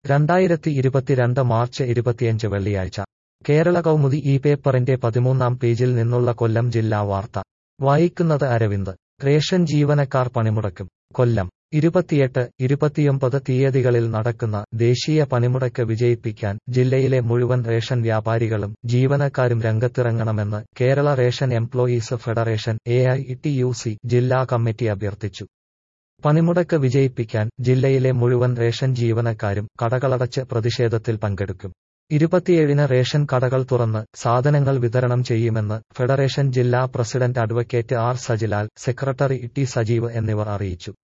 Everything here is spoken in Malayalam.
രണ്ടായിരത്തി ഇരുപത്തിരണ്ട് മാർച്ച് ഇരുപത്തിയഞ്ച് വെള്ളിയാഴ്ച കേരള കൗമുദി ഈ പേപ്പറിന്റെ പതിമൂന്നാം പേജിൽ നിന്നുള്ള കൊല്ലം ജില്ലാ വാർത്ത വായിക്കുന്നത് അരവിന്ദ് റേഷൻ ജീവനക്കാർ പണിമുടക്കും കൊല്ലം ഇരുപത്തിയെട്ട് ഇരുപത്തിയൊമ്പത് തീയതികളിൽ നടക്കുന്ന ദേശീയ പണിമുടക്ക് വിജയിപ്പിക്കാൻ ജില്ലയിലെ മുഴുവൻ റേഷൻ വ്യാപാരികളും ജീവനക്കാരും രംഗത്തിറങ്ങണമെന്ന് Kerala ration employees federation A ജില്ലാ കമ്മിറ്റി അഭ്യർത്ഥിച്ചു പണിമുടക്ക് വിജയിപ്പിക്കാൻ ജില്ലയിലെ മുഴുവൻ റേഷൻ ജീവനക്കാരും കടകളടച്ച് പ്രതിഷേധത്തിൽ പങ്കെടുക്കും ഇരുപത്തിയേഴിന് റേഷൻ കടകൾ തുറന്ന് സാധനങ്ങൾ വിതരണം ചെയ്യുമെന്ന് ഫെഡറേഷൻ ജില്ലാ president advocate R Sajilal secretary T Sajeev എന്നിവർ അറിയിച്ചു